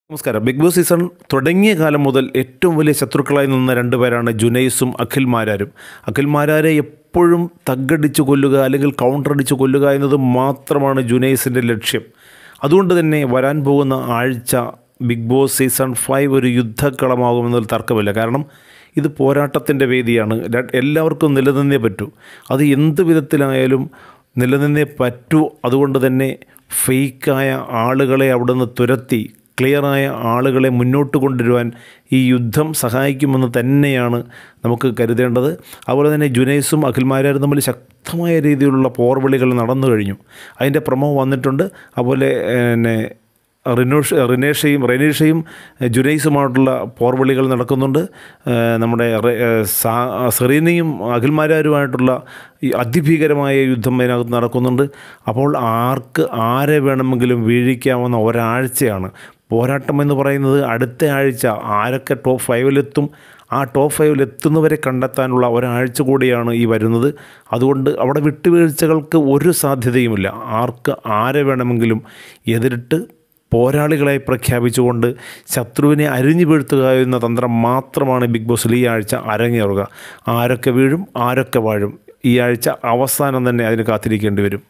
നമസ്കാരം big boss season തുടങ്ങിയ കാലം മുതൽ ഏറ്റവും വലിയ ശത്രുക്കളായി നിന്ന രണ്ടുപേരാണ് ജുനൈസും അഖിൽ മാരാരും അഖിൽ മാരാരെ എപ്പോഴും തగ్గടിച്ച് കൊല്ലുക അല്ലെങ്കിൽ കൗണ്ടർ അടിച്ച് കൊല്ലുക എന്നത് മാത്രമാണ് ജുനൈസിൻ്റെ ലക്ഷ്യം അതുകൊണ്ട് തന്നെ വരാൻ പോകുന്ന ആഴ്ച ബിഗ് ബോസ് സീസൺ ഫൈവ് ഒരു യുദ്ധക്കളമാകുമെന്നതിൽ തർക്കമില്ല കാരണം ഇത് പോരാട്ടത്തിൻ്റെ വേദിയാണ് ര- എല്ലാവർക്കും നിലനിന്നേ പറ്റൂ അത് എന്ത് വിധത്തിലായാലും നിലനിന്നേ പറ്റൂ അതുകൊണ്ട് തന്നെ ഫേക്കായ ആളുകളെ അവിടുന്ന് തുരത്തി ക്ലിയറായ ആളുകളെ മുന്നോട്ട് കൊണ്ടുവരുവാൻ ഈ യുദ്ധം സഹായിക്കുമെന്ന് തന്നെയാണ് നമുക്ക് കരുതേണ്ടത് അതുപോലെ തന്നെ ജുനൈസും അഖിൽമാരും തമ്മിൽ ശക്തമായ രീതിയിലുള്ള പോർവിളികൾ നടന്നു കഴിഞ്ഞു അതിൻ്റെ പ്രമോ വന്നിട്ടുണ്ട് അതുപോലെ പിന്നെ റിനോഷ് റിനേഷയും റെനീഷയും ജുനൈസുമായിട്ടുള്ള പോർവിളികൾ നടക്കുന്നുണ്ട് ഏഹ് നമ്മുടെ റെ- ഏഹ് സാ- സെറീനയും അഖിൽമാരുമായിട്ടുള്ള ഈ അതിഭീകരമായ യുദ്ധം അതിനകത്ത് നടക്കുന്നുണ്ട് അപ്പോൾ ആർക്ക് ആരെ വേണമെങ്കിലും വീഴിക്കാവുന്ന ഒരാഴ്ചയാണ് പോരാട്ടം എന്ന് പറയുന്നത് അടുത്ത ആഴ്ച ആരൊക്കെ ടോപ്പ് ഫൈവിലെത്തും ആ ടോപ്പ് ഫൈവിൽ എത്തുന്നവരെ കണ്ടെത്താനുള്ള ഒരാഴ്ച കൂടിയാണ് ഈ വരുന്നത് അതുകൊണ്ട് അവിടെ വിട്ടുവീഴ്ചകൾക്ക് ഒരു സാധ്യതയുമില്ല ആർക്ക് ആരെ വേണമെങ്കിലും എതിരിട്ട് പോരാളികളായി പ്രഖ്യാപിച്ചുകൊണ്ട് ശത്രുവിനെ അരിഞ്ഞു വീഴ്ത്തുക എന്ന തന്ത്രം മാത്രമാണ് ബിഗ് ബോസിൽ ഈ ആഴ്ച അരങ്ങേറുക ആരൊക്കെ വീഴും ആരൊക്കെ വാഴും ഈ ആഴ്ച അവസാനം തന്നെ അതിന് കാത്തിരിക്കേണ്ടി വരും